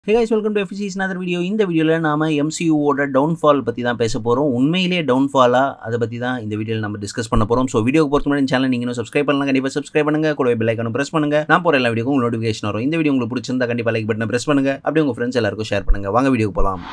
hey guys welcome to எஃபிசிஸ் other video இந்த வீடியோவில் நாம எம்சியூவோட டவுன்ஃபால் பற்றி தான் பேச போகிறோம் உண்மையிலேயே டவுன்ஃபாலா அதை பற்றி தான் இந்த வீடியோவில் நம்ம டிஸ்கஸ் பண்ண போகிறோம் ஸோ வீடியோக்கு பொறுத்த முன்னாடி சேனல் நீங்கள் சப்ஸ்கிரைப் பண்ணலாம் கண்டிப்பாக சப்ஸ்கிரைப் பண்ணுங்க கூட பெல் ஐக்கனும் ப்ரெஸ் பண்ணுங்க நான் போகிற எல்லா வீடியோக்கும் உங்களுக்கு நோட்டிஃபிகேஷன் வரும் இந்த வீடியோ உங்களுக்கு பிடிச்சிருந்தா கண்டிப்பாக லைக் பட்டனை ப்ரெஸ் பண்ணுங்க அப்படியே உங்கள் ஃப்ரெண்ட்ஸ் எல்லாருக்கும் ஷேர் பண்ணுங்க வாங்க வீடியோக்கு போகலாம்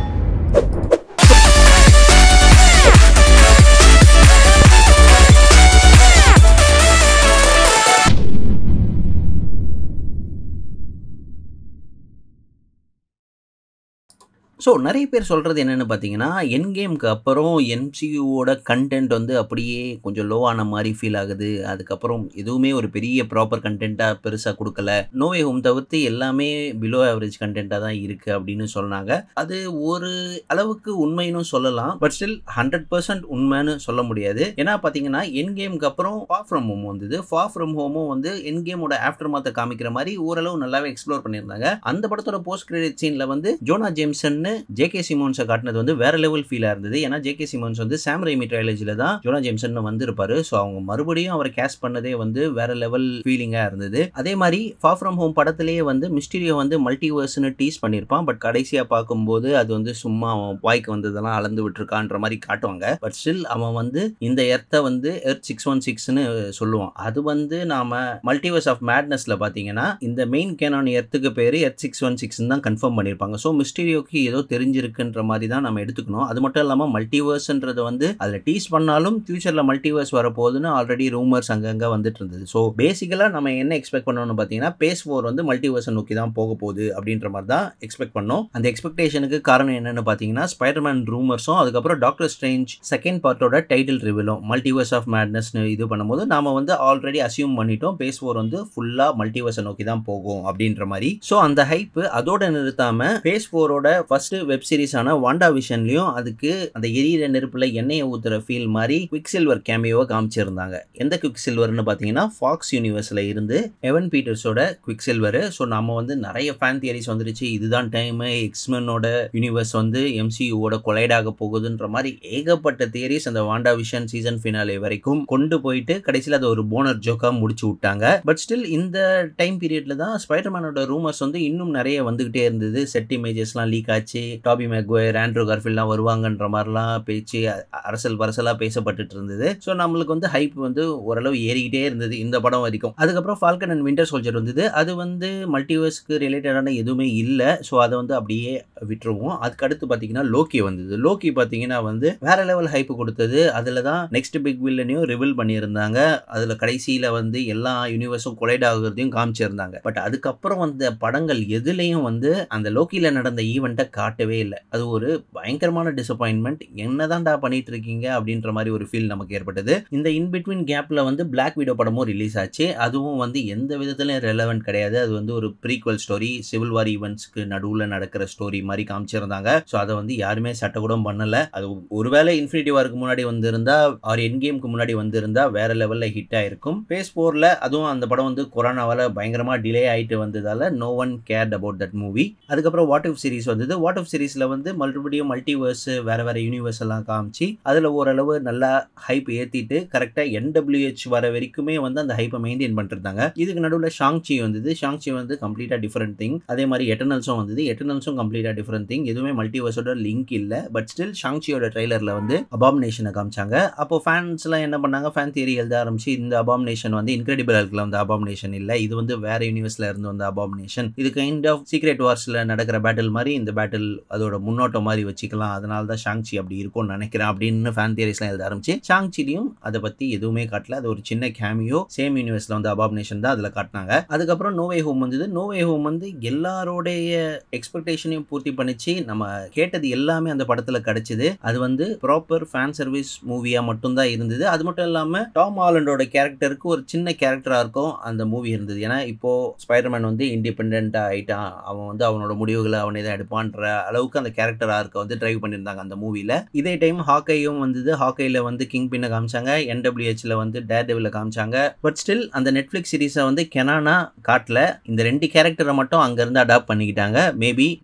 ஸோ நிறைய பேர் சொல்கிறது என்னென்னு பார்த்தீங்கன்னா என் கேமுக்கு அப்புறம் என்சியூவோட கண்டென்ட் வந்து அப்படியே கொஞ்சம் லோவான மாதிரி ஃபீல் ஆகுது அதுக்கப்புறம் எதுவுமே ஒரு பெரிய ப்ராப்பர் கண்டென்ட்டாக பெருசாக கொடுக்கல நோவே ஹோம் தவிர்த்து எல்லாமே பிலோ ஆவரேஜ் கண்டென்ட்டாக தான் இருக்குது அப்படின்னு சொன்னாங்க அது ஒரு அளவுக்கு உண்மைன்னு சொல்லலாம் பட் ஸ்டில் ஹண்ட்ரட் பர்சன்ட் உண்மைன்னு சொல்ல முடியாது ஏன்னா பார்த்தீங்கன்னா என் கேமுக்கு அப்புறம் ஃபா ஃப்ரம் ஹோம் வந்தது ஃபா ஃப்ரம் ஹோமும் வந்து என் கேமோட ஆஃப்டர் மாத்த காமிக்கிற மாதிரி ஓரளவு நல்லாவே எக்ஸ்ப்ளோர் பண்ணியிருந்தாங்க அந்த படத்தோட போஸ்ட் கிரெடிட் சீனில் வந்து ஜோனா ஜேம்சன் ஜேகே சிமோன்ஸை காட்டினது வந்து வேற லெவல் ஃபீலாக இருந்தது ஏன்னா ஜேகே சிமோன்ஸ் வந்து சாம் ரைமி ட்ரையாலஜியில் தான் ஜோனா ஜேம்சன் வந்திருப்பாரு ஸோ அவங்க மறுபடியும் அவரை கேஸ்ட் பண்ணதே வந்து வேற லெவல் ஃபீலிங்காக இருந்தது அதே மாதிரி ஃபா ஃப்ரம் ஹோம் படத்திலேயே வந்து மிஸ்டீரியோ வந்து மல்டிவர்ஸ்னு டீஸ் பண்ணியிருப்பான் பட் கடைசியாக பார்க்கும்போது அது வந்து சும்மா அவன் வாய்க்கு வந்ததெல்லாம் அளந்து விட்டுருக்கான்ற மாதிரி காட்டுவாங்க பட் ஸ்டில் அவன் வந்து இந்த எர்த்தை வந்து எர்த் சிக்ஸ் ஒன் சிக்ஸ்னு சொல்லுவான் அது வந்து நாம மல்டிவர்ஸ் ஆஃப் மேட்னஸ்ல பார்த்தீங்கன்னா இந்த மெயின் கேனான் எர்த்துக்கு பேர் எர்த் சிக்ஸ் ஒன் சிக்ஸ் தான் கன்ஃபார்ம் பண்ணியிருப்பாங்க ஸோ மிஸ்டீரியோக்கு ஏதோ தெரிஞ்சிருக்குன்ற மாதிரி தான் நம்ம எடுத்துக்கணும் அது மட்டும் இல்லாமல் மல்டிவர்ஸ்ன்றது வந்து அதில் டீஸ் பண்ணாலும் ஃபியூச்சரில் மல்டிவர்ஸ் வரப்போகுதுன்னு ஆல்ரெடி ரூமர்ஸ் அங்கங்கே வந்துட்டு இருந்தது ஸோ பேசிக்கலாக நம்ம என்ன எக்ஸ்பெக்ட் பண்ணணும்னு பார்த்தீங்கன்னா பேஸ் ஃபோர் வந்து மல்டிவர்ஸை நோக்கி தான் போக போகுது அப்படின்ற மாதிரி தான் எக்ஸ்பெக்ட் பண்ணோம் அந்த எக்ஸ்பெக்டேஷனுக்கு காரணம் என்னன்னு பார்த்தீங்கன்னா ஸ்பைடர்மேன் ரூமர்ஸும் அதுக்கப்புறம் டாக்டர் ஸ்ட்ரேஞ்ச் செகண்ட் பார்ட்டோட டைட்டில் ரிவிலும் மல்டிவர்ஸ் ஆஃப் மேட்னஸ்னு இது பண்ணும்போது நாம வந்து ஆல்ரெடி அசியூம் பண்ணிட்டோம் பேஸ் ஃபோர் வந்து ஃபுல்லாக மல்டிவர்ஸை நோக்கி தான் போகும் அப்படின்ற மாதிரி ஸோ அந்த ஹைப் அதோட நிறுத்தாம பேஸ் ஃபோரோட ஃபர்ஸ்ட் வெப் சீரிஸான வாண்டா விஷன்லயும் அதுக்கு அந்த எரியிற நெருப்புல எண்ணெயை ஊத்துற ஃபீல் மாதிரி குவிக் சில்வர் கேமியோவை காமிச்சிருந்தாங்க எந்த குவிக் சில்வர்னு பார்த்தீங்கன்னா ஃபாக்ஸ் யூனிவர்ஸ்ல இருந்து எவன் பீட்டர்ஸோட குவிக் சில்வர் ஸோ நம்ம வந்து நிறைய ஃபேன் தியரிஸ் வந்துருச்சு இதுதான் டைம் எக்ஸ்மெனோட யூனிவர்ஸ் வந்து எம்சியூவோட கொலைடாக போகுதுன்ற மாதிரி ஏகப்பட்ட தியரிஸ் அந்த வாண்டா விஷன் சீசன் ஃபினாலே வரைக்கும் கொண்டு போயிட்டு கடைசியில் அது ஒரு போனர் ஜோக்கா முடிச்சு விட்டாங்க பட் ஸ்டில் இந்த டைம் பீரியட்ல தான் ஸ்பைடர்மேனோட ரூமர்ஸ் வந்து இன்னும் நிறைய வந்துகிட்டே இருந்தது செட் இமேஜஸ்லாம் லீக் ஆச்சு டாபி மெக்வயர் ஆண்ட்ரூ கார்ஃபில்லாம் வருவாங்கன்ற மாதிரிலாம் பேச்சு அரசல் பரசலாக பேசப்பட்டுட்டு இருந்தது ஸோ நம்மளுக்கு வந்து ஹைப் வந்து ஓரளவு ஏறிக்கிட்டே இருந்தது இந்த படம் வரைக்கும் அதுக்கப்புறம் ஃபால்கன் அண்ட் விண்டர் சோல்ஜர் வந்தது அது வந்து மல்டிவர்ஸ்க்கு ரிலேட்டடான எதுவுமே இல்லை ஸோ அதை வந்து அப்படியே விட்டுருவோம் அதுக்கு அடுத்து பார்த்தீங்கன்னா லோக்கி வந்தது லோக்கி பார்த்தீங்கன்னா வந்து வேற லெவல் ஹைப் கொடுத்தது அதில் தான் நெக்ஸ்ட் பிக் வில்லனையும் ரிவீல் பண்ணியிருந்தாங்க அதில் கடைசியில் வந்து எல்லா யூனிவர்ஸும் கொலைட் ஆகுறதையும் காமிச்சிருந்தாங்க பட் அதுக்கப்புறம் வந்த படங்கள் எதுலேயும் வந்து அந்த லோக்கியில் நடந்த ஈவெண்ட்டை காட்டவே இல்லை அது ஒரு பயங்கரமான டிசப்பாயின்மெண்ட் என்னதான்டா பண்ணிட்டு இருக்கீங்க அப்படின்ற மாதிரி ஒரு ஃபீல் நமக்கு ஏற்பட்டது இந்த இன்பிட்வீன் கேப்பில் வந்து பிளாக் வீடியோ படமும் ரிலீஸ் ஆச்சு அதுவும் வந்து எந்த விதத்துலையும் ரெலவெண்ட் கிடையாது அது வந்து ஒரு ப்ரீக்வல் ஸ்டோரி சிவில் வார் ஈவெண்ட்ஸ்க்கு நடுவில் நடக்கிற ஸ்டோரி மாதிரி காமிச்சிருந்தாங்க ஸோ அதை வந்து யாருமே சட்டக்கூடம் பண்ணல அது ஒருவேளை இன்ஃபினிட்டி வாருக்கு முன்னாடி வந்திருந்தா ஆர் என் கேமுக்கு முன்னாடி வந்திருந்தா வேற லெவலில் ஹிட் ஆயிருக்கும் பேஸ் போரில் அதுவும் அந்த படம் வந்து கொரோனாவால் பயங்கரமாக டிலே ஆகிட்டு வந்ததால no one cared about that movie அதுக்கப்புறம் வாட் ஆஃப் சீரிஸ் வந்தது வாட் ஆஃப் சீரிஸில் வந்து மறுபடியும் மல்டிவர்ஸ் வேற வேற யூனிவர்ஸ் எல்லாம் காமிச்சு அதில் ஓரளவு நல்லா ஹைப் ஏற்றிட்டு கரெக்டாக என்டபிள்யூஹெச் வர வரைக்குமே வந்து அந்த ஹைப்பை மெயின்டைன் பண்ணிருந்தாங்க இதுக்கு நடுவில் ஷாங்ச்சி வந்தது ஷாங்ச்சி வந்து கம்ப்ளீட்டாக டிஃப்ரெண்ட் திங் அதே மாதிரி எட்டர்னல்ஸும் வந்தது எட்டர்னல்ஸும் கம்ப்ளீட்டாக டிஃப்ரெண்ட் திங் எதுவுமே மல்டிவர்ஸோட லிங்க் இல்லை பட் ஸ்டில் ஷாங்ச்சியோட ட்ரைலரில் வந்து அபாமினேஷனை காமிச்சாங்க அப்போ ஃபேன்ஸ்லாம் என்ன பண்ணாங்க ஃபேன் தியரி எழுத ஆரம்பிச்சு இந்த அபாமினேஷன் வந்து இன்க்ரெடிபிள் ஹல்கில் வந்து அபாமினேஷன் இல்லை இது வந்து வேற யூனிவர்ஸ்ல இருந்து வந்த அபாமினேஷன் இது கைண்ட் ஆஃப் சீக்ரெட் வார்ஸில் நடக்கிற பேட்டில் மாதிரி இந்த பேட்டில் அதோட முன்னோட்டம் மாதிரி வச்சுக்கலாம் அதனால தான் ஷாங்ச்சி அப்படி இருக்கும்னு நினைக்கிறேன் அப்படின்னு ஃபேன் தியரிஸ்லாம் எழுத ஆரம்பிச்சு ஷாங்ச்சிலையும் அதை பற்றி எதுவுமே காட்டல அது ஒரு சின்ன கேமியோ சேம் யூனிவர்ஸில் வந்து அபாமினேஷன் தான் அதில் காட்டினாங்க அதுக்கப்புறம் நோவே ஹோம் வந்தது நோவே ஹோம் வந்து எல்லாரோடைய எக்ஸ்பெக்டேஷனையும் பூர்த்தி பண்ணிச்சு நம்ம கேட்டது எல்லாமே அந்த படத்தில் கிடைச்சது அது வந்து ப்ராப்பர் ஃபேன் சர்வீஸ் மூவியாக மட்டும்தான் இருந்தது அது மட்டும் இல்லாமல் டாம் ஹாலண்டோட கேரக்டருக்கு ஒரு சின்ன கேரக்டராக இருக்கும் அந்த மூவி இருந்தது ஏன்னா இப்போ ஸ்பைடர்மேன் வந்து இண்டிபெண்ட்டாக ஆயிட்டான் அவன் வந்து அவனோட முடிவுகளை அவனே தான் எடுப்பான்ற அளவுக்கு அந்த கேரக்டர் ஆர்க்கை வந்து டிரைவ் பண்ணியிருந்தாங்க அந்த மூவியில் இதே டைம் ஹாக்கையும் வந்தது ஹாக்கையில் வந்து கிங் பின்னை காமிச்சாங்க என்டபிள்யூஹெச்ல வந்து டேர் டெவில காமிச்சாங்க பட் ஸ்டில் அந்த நெட்ஃப்ளிக்ஸ் சீரிஸை வந்து கெனானா காட்டல இந்த ரெண்டு கேரக்டரை மட்டும் அங்கேருந்து அடாப்ட் பண்ணிக்கிட்டாங்க மேபி டேர் டெவில்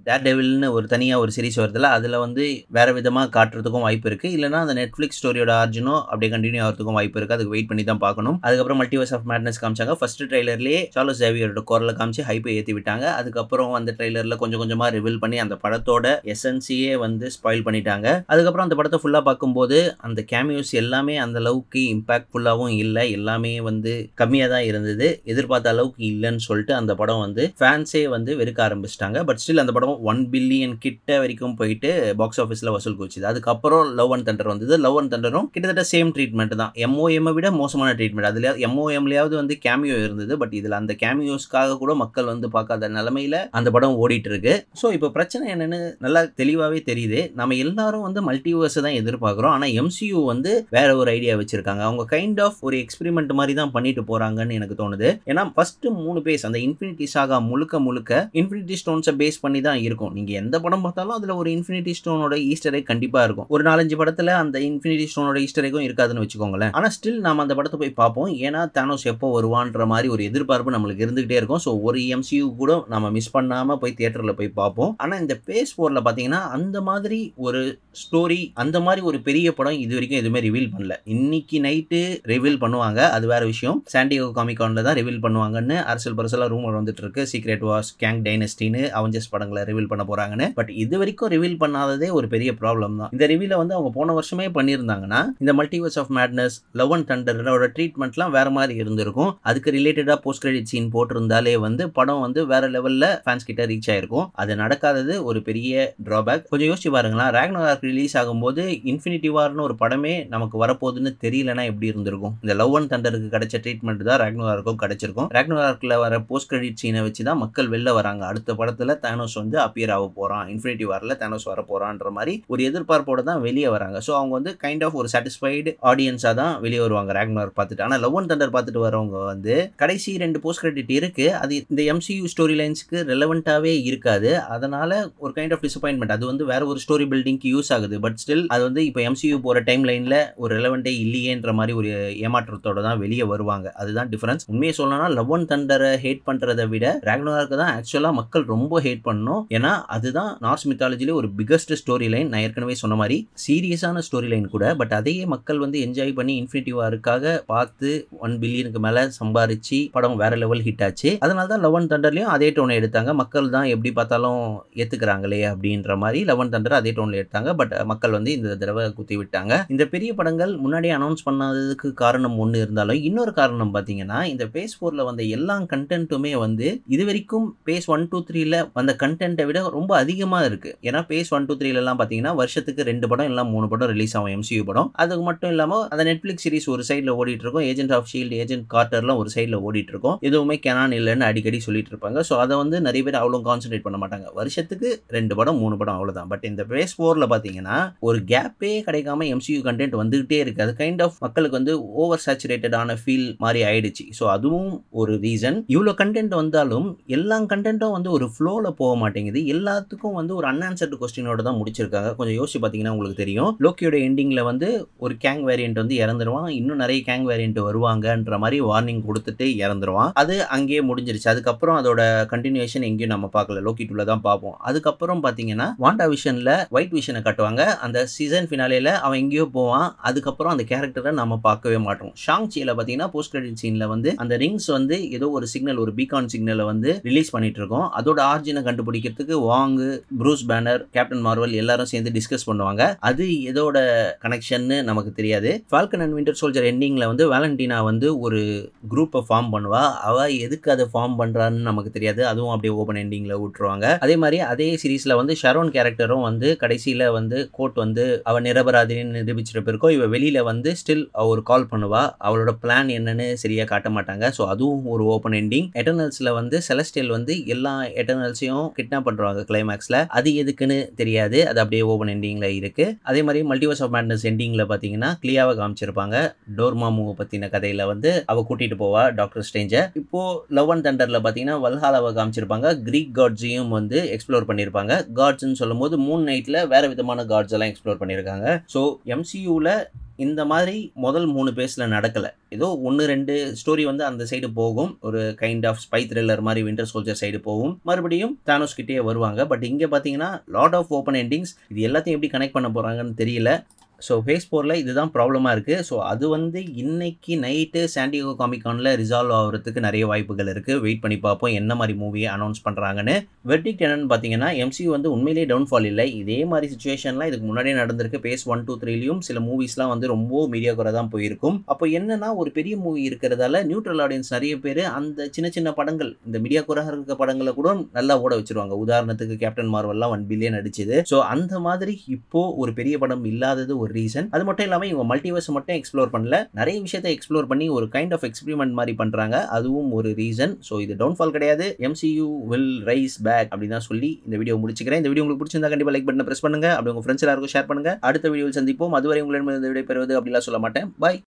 மார்வெல்னு ஒரு தனியாக ஒரு சீரிஸ் வருதுல அதில் வந்து வேற விதமாக காட்டுறதுக்கும் வாய்ப்பு இருக்குது இல்லைனா அந்த நெட்ஃப்ளிக்ஸ் ஸ்டோரியோட ஆர்ஜினும் அப்படியே கண்டினியூ ஆகிறதுக்கும் வாய்ப்பு இருக்குது அதுக்கு வெயிட் பண்ணி தான் பார்க்கணும் அதுக்கப்புறம் மல்டிவர்ஸ் ஆஃப் மேட்னஸ் காமிச்சாங்க ஃபர்ஸ்ட் ட்ரைலர்லேயே சார்லஸ் ஜேவியரோட குரலை காமிச்சு ஹைப்பை ஏற்றி விட்டாங்க அதுக்கப்புறம் அந்த ட்ரைலரில் கொஞ்சம் கொஞ்சமாக ரிவீல் பண்ணி அந்த படத்தோட எசன்சியே வந்து ஸ்பாயில் பண்ணிட்டாங்க அதுக்கப்புறம் அந்த படத்தை ஃபுல்லாக பார்க்கும்போது அந்த கேமியோஸ் எல்லாமே அந்த அளவுக்கு இம்பாக்ட்ஃபுல்லாகவும் இல்லை எல்லாமே வந்து கம்மியாக தான் இருந்தது எதிர்பார்த்த அளவுக்கு இல்லைன்னு சொல்லிட்டு அந்த படம் வந்து ஃபேன்ஸே வந்து வெறுக்க ஆரம்பிச்சிட்டாங்க பட் ஸ்டில் அந்த படம் ஒன் பில்லியன் கிட்ட வரைக்கும் போயிட்டு பாக்ஸ் ஆஃபீஸில் வசூல் குச்சிது அதுக்கப்புறம் லவ் அண்ட் தண்டர் வந்தது லவ் அண்ட் தண்டரும் கிட்டத்தட்ட சேம் ட்ரீட்மெண்ட் தான் எம்ஓஎம் விட மோசமான ட்ரீட்மெண்ட் அதில் எம்ஓஎம்லையாவது வந்து கேமியோ இருந்தது பட் இதில் அந்த கேமியோஸ்க்காக கூட மக்கள் வந்து பார்க்காத நிலமையில அந்த படம் ஓடிட்டு இருக்கு ஸோ இப்போ பிரச்சனை என்னன்னு நல்லா தெளிவாகவே தெரியுது நம்ம எல்லாரும் வந்து மல்டிவர்ஸை தான் எதிர்பார்க்குறோம் ஆனால் எம்சியூ வந்து வேற ஒரு ஐடியா வச்சிருக்காங்க அவங்க கைண்ட் ஆஃப் ஒரு எக்ஸ்பெரிமெண்ட் மாதிரி தான் பண்ணிட்டு போறாங்கன்னு எனக்கு தோணுது ஏன்னா ஃபர்ஸ்ட் மூணு பேஸ் அந்த இன்ஃபினிட்டி சாகா முழுக்க முழுக்க இன்ஃபினிட்டி ஸ்டோன்ஸை பேஸ் பண்ணி தான் இருக்கும் நீங்க எந்த படம் பார்த்தாலும் அதுல ஒரு இன்ஃபினிட்டி ஸ்டோனோட ஈஸ்டர் எக் கண்டிப்பா இருக்கும் ஒரு நாலஞ்சு படத்துல அந்த இன்ஃபினிட்டி ஸ்டோனோட ஈஸ்டர் எக்கும் இருக்காதுன்னு வச்சுக்கோங்களேன் ஆனா ஸ்டில் நாம அந்த படத்தை போய் பார்ப்போம் ஏன்னா தானோஸ் எப்போ வருவான்ற மாதிரி ஒரு எதிர்பார்ப்பு நம்மளுக்கு இருந்துகிட்டே இருக்கும் ஸோ ஒரு எம்சியூ கூட நம்ம மிஸ் பண்ணாம போய் தியேட்டர்ல போய் பார்ப்போம் ஆனா இந்த பேஸ் போர்ல பாத்தீங்கன்னா அந்த மாதிரி ஒரு ஸ்டோரி அந்த மாதிரி ஒரு பெரிய படம் இது வரைக்கும் எதுவுமே ரிவீல் பண்ணல இன்னைக்கு நைட்டு ரிவீல் பண்ணுவாங்க அது வேற விஷயம் சாண்டிகோ காமிகான்ல தான் ரிவீல் பண்ணுவாங்கன்னு அரசியல் பரசலா ரூமர் வந்துட்டு இருக்கு சீக்ரெட் வாஸ் கேங் டைனஸ்டின்னு அவஞ்சஸ் படங்களை ரிவீல் பண்ண போறாங்கன்னு பட் இது வரைக்கும் ரிவீல் பண்ணாததே ஒரு பெரிய ப்ராப்ளம் தான் இந்த ரிவீல வந்து அவங்க போன வருஷமே பண்ணியிருந்தாங்கன்னா இந்த multiverse of madness love and தண்டரோட ட்ரீட்மெண்ட்லாம் வேற மாதிரி இருந்திருக்கும் அதுக்கு ரிலேட்டடா போஸ்ட் கிரெடிட் சீன் போட்டிருந்தாலே வந்து படம் வந்து வேற லெவல்ல ஃபேன்ஸ் கிட்ட ரீச் ஆயிருக்கும் அது நடக்காதது ஒரு பெரிய டிராபேக் கொஞ்சம் யோசிச்சு பாருங்களேன் ரேக்னோராக் ரிலீஸ் ஆகும்போது இன்ஃபினிட்டி வார்னு ஒரு படமே நமக்கு வரப்போகுதுன்னு தெரியலனா எப்படி இருந்திருக்கும் இந்த லவ் அண்ட் தண்டருக்கு கிடைச்ச ட்ரீட்மெண்ட் தான் ரேக்னோராருக்கும் கிடைச்சிருக்கும் ரேக்னோரார்க்கில் வர போஸ்ட் கிரெடிட் சீனை வச்சு தான் மக்கள் வெளில வராங்க அடுத்த படத்தில் தேனோஸ் வந்து அப்பியர் ஆக போகிறான் இன்ஃபினிட்டி வாரில் தேனோஸ் வர போகிறான்ற மாதிரி ஒரு எதிர்பார்ப்போட தான் வெளியே வராங்க ஸோ அவங்க வந்து கைண்ட் ஆஃப் ஒரு சாட்டிஸ்ஃபைடு ஆடியன்ஸாக தான் வெளியே வருவாங்க ரேக்னோர் பார்த்துட்டு ஆனால் லவ் அண்ட் தண்டர் பார்த்துட்டு வரவங்க வந்து கடைசி ரெண்டு போஸ்ட் கிரெடிட் இருக்கு அது இந்த எம்சியூ ஸ்டோரி லைன்ஸ்க்கு ரெலவெண்ட்டாகவே இருக்காது அதனால ஒரு கைண்ட் ஆஃப் டிசப்பாயின்மெண்ட் அது வந்து வேற ஒரு ஸ்டோரி பில்டிங்க்கு யூஸ் ஆகுது பட் ஸ்டில் அது வந்து இப்போ எம்சியூ போகிற டைம் லைனில் ஒரு ரெலவெண்ட்டே இல்லையேன்ற மாதிரி ஒரு ஏமாற்றத்தோட தான் வெளியே வருவாங்க அதுதான் டிஃபரன்ஸ் உண்மையை சொல்லணும்னா லவ் அண்ட் தண்டரை ஹேட் பண்ணுறதை விட ரேக்னோராக்கு தான் ஆக்சுவலாக மக்கள் ரொம்ப ஹேட் பண்ணணும் ஏன்னா அதுதான் நார்ஸ் மித்தாலஜிலே ஒரு பிகஸ்ட் ஸ்டோரி லைன் நான் ஏற்கனவே சொன்ன மாதிரி சீரியஸான ஸ்டோரி லைன் கூட பட் அதையே மக்கள் வந்து என்ஜாய் பண்ணி இன்ஃபினிட்டி வாருக்காக பார்த்து ஒன் பில்லியனுக்கு மேலே சம்பாரிச்சு படம் வேற லெவல் ஹிட் ஆச்சு அதனால தான் லவ் அண்ட் தண்டர்லையும் அதே டோனை எடுத்தாங்க மக்கள் தான் எப்படி பார்த்தாலும் ஏற்றுக்கிறாங்களே அப்படின்ற மாதிரி லவ் அண்ட் தண்டர் அதே டோனில் எடுத்தாங்க பட் மக்கள் வந்து இந்த தடவை குத்தி விட்டாங்க இந்த பெரிய படங்கள் முன்னாடியே அனௌன்ஸ் பண்ணாததுக்கு காரணம் ஒன்று இருந்தாலும் இன்னொரு காரணம் பார்த்தீங்கன்னா இந்த பேஸ் ஃபோரில் வந்த எல்லா கண்டென்ட்டுமே வந்து இது வரைக்கும் பேஸ் ஒன் டூ த்ரீல வந்த கண்டென்ட்டை விட ரொம்ப அதிகமாக இருக்கு ஏன்னா பேஸ் ஒன் டூ த்ரீலலாம் பார்த்தீங்கன்னா வருஷத்துக்கு ரெண்டு படம் இல்லை மூணு படம் ரிலீஸ் ஆகும் எம்சியூ படம் அதுக்கு மட்டும் இல்லாமல் அந்த நெட்ஃப்ளிக்ஸ் சீரிஸ் ஒரு சைடில் ஓடிட்டு இருக்கும் ஏஜென்ட் ஆஃப் ஷீல்டு ஏஜென்ட் கார்ட்டர்லாம் ஒரு சைடில் ஓடிட்டு இருக்கும் எதுவுமே கெனான் இல்லைன்னு அடிக்கடி சொல்லிட்டு இருப்பாங்க ஸோ அதை வந்து நிறைய பேர் அவ்வளோ கான்சென்ட்ரேட் பண்ண மாட்டாங்க வருஷத்துக்கு ரெண்டு படம் மூணு படம் அவ்வளோதான் பட் இந்த பேஸ் ஃபோரில் பார்த்தீங்கன்னா ஒரு கேப்பே கிடைக்காம எம்சியூ கண்டென்ட் வந்துகிட்டே இருக்கு அது கைண்ட் ஆஃப் மக்களுக்கு வந்து ஓவர் சேச்சுரேட்டடான ஃபீல் மாதிரி ஆயிடுச்சு ஸோ அதுவும் ஒரு ரீசன் இவ்வளோ கண்டென்ட் வந்தாலும் எல்லா கண்டென்ட்டும் வந்து ஒரு ஃப்ளோவில் போக மாட்டேங்குது எல்லாத்துக்கும் வந்து ஒரு அன்ஆன்சர்டு கொஸ்டினோட தான் முடிச்சிருக்காங்க கொஞ்சம் யோசிச்சு பார்த்தீங்கன்னா உங்களுக்கு தெரியும் லோக்கியோட எண்டிங்கில் வந்து ஒரு கேங் வேரியன்ட் வந்து இறந்துருவான் இன்னும் நிறைய கேங் வேரியன்ட் வருவாங்கன்ற மாதிரி வார்னிங் கொடுத்துட்டு இறந்துருவான் அது அங்கேயே முடிஞ்சிருச்சு அதுக்கப்புறம் அதோட கண்டினியூஷன் எங்கேயும் நம்ம பார்க்கல லோக்கி டூல தான் பார்ப்போம் அதுக்கப்புறம் பார்த்தீங்கன்னா வாண்டா விஷனில் ஒயிட் விஷனை கட்டுவாங்க அந்த சீசன் ஃபினாலேல அவன் எங்கேயோ போவான் அதுக்கப்புறம் அந்த கேரக்டரை நம்ம பார்க்கவே மாட்டோம் ஷாங் சீல பார்த்தீங்கன்னா போஸ்ட் கிரெடிட் சீனில் வந்து அந்த ரிங்ஸ் வந்து ஏதோ ஒரு சிக்னல் ஒரு பீகான் சிக்னலை வந்து ரிலீஸ் பண்ணிட்டு இருக்கோம் அதோட ஆர்ஜினை கண்டுபிடிக்கிறதுக்கு வாங்கு ப்ரூஸ் பேனர் கேப்டன் மார்வல் எல்லாரும் சேர்ந்து டிஸ்கஸ் பண்ணுவாங்க அது எதோட கனெக்ஷன்னு நமக்கு தெரியாது ஃபால்கன் அண்ட் விண்டர் சோல்ஜர் எண்டிங்கில் வந்து வேலண்டினா வந்து ஒரு குரூப்பை ஃபார்ம் பண்ணுவா அவ எதுக்கு அதை ஃபார்ம் பண்ணுறான்னு நமக்கு தெரியாது அதுவும் அப்படியே ஓப்பன் எண்டிங்கில் விட்டுருவாங்க அதே மாதிரி அதே சீரீஸில் வந்து ஷரோன் கேரக்டரும் வந்து கடைசியில் வந்து கோர்ட் வந்து அவ நிரபராதின்னு நிரூபிச்சிட்ட பிறக்கும் இவ வெளியில் வந்து ஸ்டில் அவ ஒரு கால் பண்ணுவா அவளோட பிளான் என்னன்னு சரியாக காட்ட மாட்டாங்க ஸோ அதுவும் ஒரு ஓப்பன் எண்டிங் எட்டர்னல்ஸில் வந்து செலஸ்டியல் வந்து எல்லா எட்டர்னல்ஸையும் கிட்னாப் பண்ணுறாங்க கிளைமேக்ஸில் அது எதுக்குன்னு தெரியாது அது அப்படியே ஓப்பன் எண்டிங்கில் இருக்குது அதே மாதிரி மல்டிவர்ஸ் ஆஃப் மேட்னஸ் எண்டிங்கில் பார்த்தீங்கன்னா கிளியாவை காமிச்சிருப்பாங்க டோர்மாமுவை பற்றின கதையில் வந்து அவ கூட்டிகிட்டு போவா டாக்டர் ஸ்டேஞ்சர் இப்போ லவ் அண்ட் தண்டரில் பார்த்தீங்கன்னா வல்ஹாலாவை காமிச்சிருப்பாங்க கிரீக் காட்ஸையும் வந்து எக்ஸ்ப்ளோர் பண்ணியிருப்பாங்க காட்ஸ்ன்னு சொல்லும்போது மூன் நைட்டில் வேற விதமான காட்ஸ் எல்லாம் எக்ஸ்ப்ளோர் பண்ணியிருக்காங்க ஸோ எம்சியூவில் இந்த மாதிரி முதல் மூணு பேஸில் நடக்கலை ஏதோ ஒன்று ரெண்டு ஸ்டோரி வந்து அந்த சைடு போகும் ஒரு கைண்ட் ஆஃப் ஸ்பை த்ரில்லர் மாதிரி விண்டர் சோல்ஜர் சைடு போகும் மறுபடியும் தானோஸ் கிட்டே வருவாங்க பட் இங்கே பார்த்தீங்கன்னா லாட் ஆஃப் ஓப்பன் எண்டிங்ஸ் இது எல்லாத்தையும் எப்படி கனெக்ட் பண்ண போகிறாங்கன்னு தெரியல ஸோ ஃபேஸ் ஃபோரில் இதுதான் ப்ராப்ளமாக இருக்குது ஸோ அது வந்து இன்னைக்கு நைட்டு சாண்டிகோ காமிகானில் ரிசால்வ் ஆகிறதுக்கு நிறைய வாய்ப்புகள் இருக்குது வெயிட் பண்ணி பார்ப்போம் என்ன மாதிரி மூவியை அனௌன்ஸ் பண்ணுறாங்கன்னு வெர்டிக்ட் என்னன்னு பார்த்தீங்கன்னா எம்சியூ வந்து உண்மையிலேயே டவுன்ஃபால் இல்லை இதே மாதிரி சுச்சுவேஷன்லாம் இதுக்கு முன்னாடியே நடந்திருக்கு பேஸ் ஒன் டூ த்ரீலையும் சில மூவிஸ்லாம் வந்து ரொம்ப மீடியா குறை தான் போயிருக்கும் அப்போ என்னன்னா ஒரு பெரிய மூவி இருக்கிறதால நியூட்ரல் ஆடியன்ஸ் நிறைய பேர் அந்த சின்ன சின்ன படங்கள் இந்த மீடியா குறையாக இருக்க படங்களை கூட நல்லா ஓட வச்சிருவாங்க உதாரணத்துக்கு கேப்டன் மார்வல்லாம் ஒன் பில்லியன் அடிச்சது ஸோ அந்த மாதிரி இப்போ ஒரு பெரிய படம் இல்லாதது ஒரு ரீசன் அது மட்டும் இல்லாமல் இவங்க மல்டிவர்ஸ் மட்டும் எக்ஸ்ப்ளோர் பண்ணல நிறைய விஷயத்தை எக்ஸ்ப்ளோர் பண்ணி ஒரு கைண்ட் ஆஃப் எக்ஸ்பெரிமெண்ட் மாதிரி பண்ணுறாங்க அதுவும் ஒரு ரீசன் ஸோ இது டவுன்ஃபால் கிடையாது எம்சியூ வில் ரைஸ் பேக் அப்படி தான் சொல்லி இந்த வீடியோ முடிச்சுக்கிறேன் இந்த வீடியோ உங்களுக்கு பிடிச்சிருந்தா கண்டிப்பாக லைக் பட்டனை ப்ரெஸ் பண்ணுங்க அப்படி உங்கள் ஃப்ரெண்ட்ஸ் எல்லாருக்கும் ஷேர் பண்ணுங்க அடுத்த வீடியோவில் சந்திப்போம் அதுவரை உங்களிடம் இந்த விடை பெறுவது அப்படிலாம் சொல்ல மாட்டேன் பாய்